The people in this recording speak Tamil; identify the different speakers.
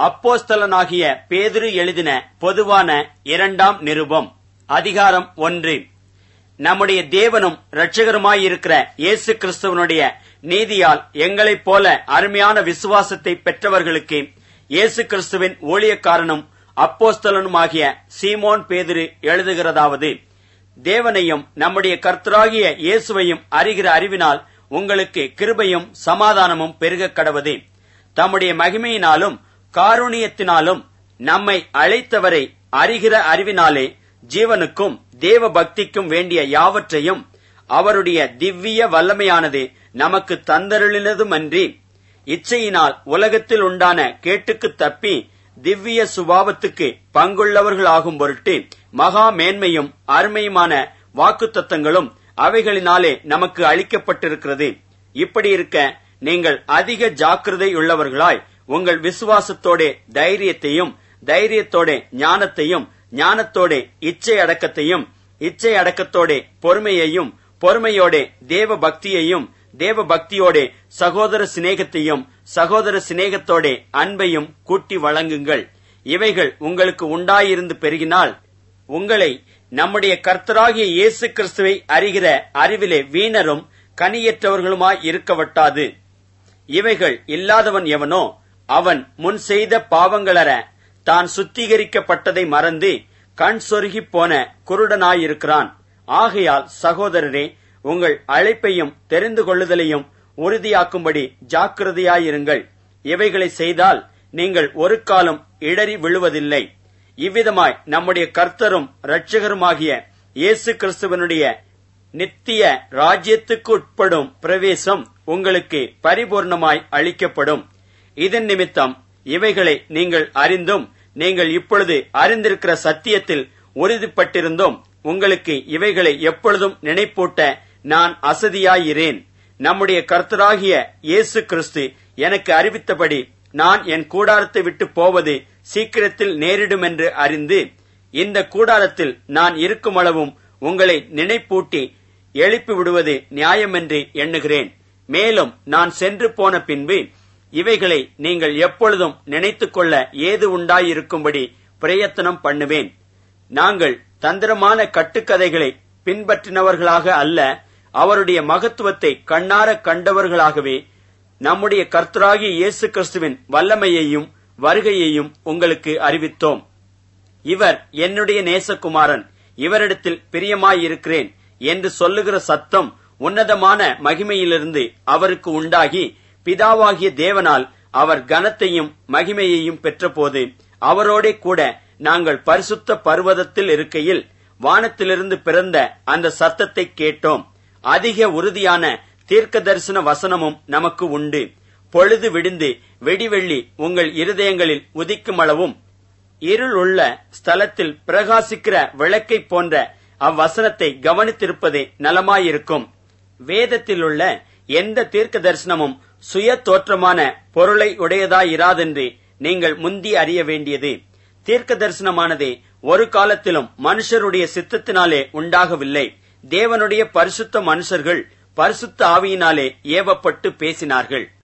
Speaker 1: அப்போஸ்தலனாகிய பேதுரு எழுதின பொதுவான இரண்டாம் நிருபம் அதிகாரம் ஒன்று நம்முடைய தேவனும் இரட்சகருமாயிருக்கிற இயேசு கிறிஸ்துவனுடைய நீதியால் எங்களைப் போல அருமையான விசுவாசத்தை பெற்றவர்களுக்கு இயேசு கிறிஸ்துவின் ஊழியக்காரனும் அப்போஸ்தலனுமாகிய சீமோன் பேதுரு எழுதுகிறதாவது தேவனையும் நம்முடைய கர்த்தராகிய இயேசுவையும் அறிகிற அறிவினால் உங்களுக்கு கிருபையும் சமாதானமும் பெருகக் கடவது தம்முடைய மகிமையினாலும் காருணியத்தினாலும் நம்மை அழைத்தவரை அறிகிற அறிவினாலே ஜீவனுக்கும் தேவ பக்திக்கும் வேண்டிய யாவற்றையும் அவருடைய திவ்ய வல்லமையானது நமக்கு தந்தருளினதுமன்றி இச்சையினால் உலகத்தில் உண்டான கேட்டுக்கு தப்பி திவ்ய சுபாவத்துக்கு பங்குள்ளவர்களாகும் பொருட்டு மகா மேன்மையும் அருமையுமான வாக்குத்தத்தங்களும் அவைகளினாலே நமக்கு அளிக்கப்பட்டிருக்கிறது இப்படி இருக்க நீங்கள் அதிக ஜாக்கிரதை உள்ளவர்களாய் உங்கள் விசுவாசத்தோட தைரியத்தையும் தைரியத்தோட ஞானத்தையும் ஞானத்தோட இச்சை அடக்கத்தையும் இச்சை அடக்கத்தோட பொறுமையையும் பொறுமையோட தேவ பக்தியையும் தேவ பக்தியோட சகோதர சிநேகத்தையும் சகோதர சிநேகத்தோட அன்பையும் கூட்டி வழங்குங்கள் இவைகள் உங்களுக்கு உண்டாயிருந்து பெருகினால் உங்களை நம்முடைய கர்த்தராகிய இயேசு கிறிஸ்துவை அறிகிற அறிவிலே வீணரும் கனியற்றவர்களுமாய் இருக்கவட்டாது இவைகள் இல்லாதவன் எவனோ அவன் முன் செய்த பாவங்களற தான் சுத்திகரிக்கப்பட்டதை மறந்து கண் சொருகிப் போன குருடனாயிருக்கிறான் ஆகையால் சகோதரரே உங்கள் அழைப்பையும் தெரிந்து கொள்ளுதலையும் உறுதியாக்கும்படி ஜாக்கிரதையாயிருங்கள் இவைகளை செய்தால் நீங்கள் ஒரு காலம் இடறி விழுவதில்லை இவ்விதமாய் நம்முடைய கர்த்தரும் இரட்சகருமாகிய இயேசு கிறிஸ்துவனுடைய நித்திய ராஜ்யத்துக்கு உட்படும் பிரவேசம் உங்களுக்கு பரிபூர்ணமாய் அளிக்கப்படும் இதன் நிமித்தம் இவைகளை நீங்கள் அறிந்தும் நீங்கள் இப்பொழுது அறிந்திருக்கிற சத்தியத்தில் உறுதிப்பட்டிருந்தும் உங்களுக்கு இவைகளை எப்பொழுதும் நினைப்பூட்ட நான் அசதியாயிரேன் நம்முடைய கர்த்தராகிய இயேசு கிறிஸ்து எனக்கு அறிவித்தபடி நான் என் கூடாரத்தை விட்டு போவது சீக்கிரத்தில் நேரிடும் என்று அறிந்து இந்த கூடாரத்தில் நான் இருக்கும் அளவும் உங்களை நினைப்பூட்டி எழுப்பி விடுவது நியாயமென்று எண்ணுகிறேன் மேலும் நான் சென்று போன பின்பு இவைகளை நீங்கள் எப்பொழுதும் நினைத்துக் கொள்ள ஏது உண்டாயிருக்கும்படி பிரயத்தனம் பண்ணுவேன் நாங்கள் தந்திரமான கட்டுக்கதைகளை பின்பற்றினவர்களாக அல்ல அவருடைய மகத்துவத்தை கண்ணார கண்டவர்களாகவே நம்முடைய கர்த்தராகிய இயேசு கிறிஸ்துவின் வல்லமையையும் வருகையையும் உங்களுக்கு அறிவித்தோம் இவர் என்னுடைய நேசகுமாரன் இவரிடத்தில் பிரியமாயிருக்கிறேன் என்று சொல்லுகிற சத்தம் உன்னதமான மகிமையிலிருந்து அவருக்கு உண்டாகி பிதாவாகிய தேவனால் அவர் கனத்தையும் மகிமையையும் பெற்றபோது அவரோடே கூட நாங்கள் பரிசுத்த பர்வதத்தில் இருக்கையில் வானத்திலிருந்து பிறந்த அந்த சத்தத்தை கேட்டோம் அதிக உறுதியான தீர்க்க தரிசன வசனமும் நமக்கு உண்டு பொழுது விடிந்து வெடிவெள்ளி உங்கள் இருதயங்களில் உதிக்கும் அளவும் இருள் உள்ள ஸ்தலத்தில் பிரகாசிக்கிற விளக்கை போன்ற அவ்வசனத்தை கவனித்திருப்பதே நலமாயிருக்கும் வேதத்தில் உள்ள எந்த தீர்க்க தரிசனமும் சுய தோற்றமான பொருளை உடையதாயிராதென்று நீங்கள் முந்தி அறிய வேண்டியது தீர்க்க தரிசனமானதே ஒரு காலத்திலும் மனுஷருடைய சித்தத்தினாலே உண்டாகவில்லை தேவனுடைய பரிசுத்த மனுஷர்கள் பரிசுத்த ஆவியினாலே ஏவப்பட்டு பேசினார்கள்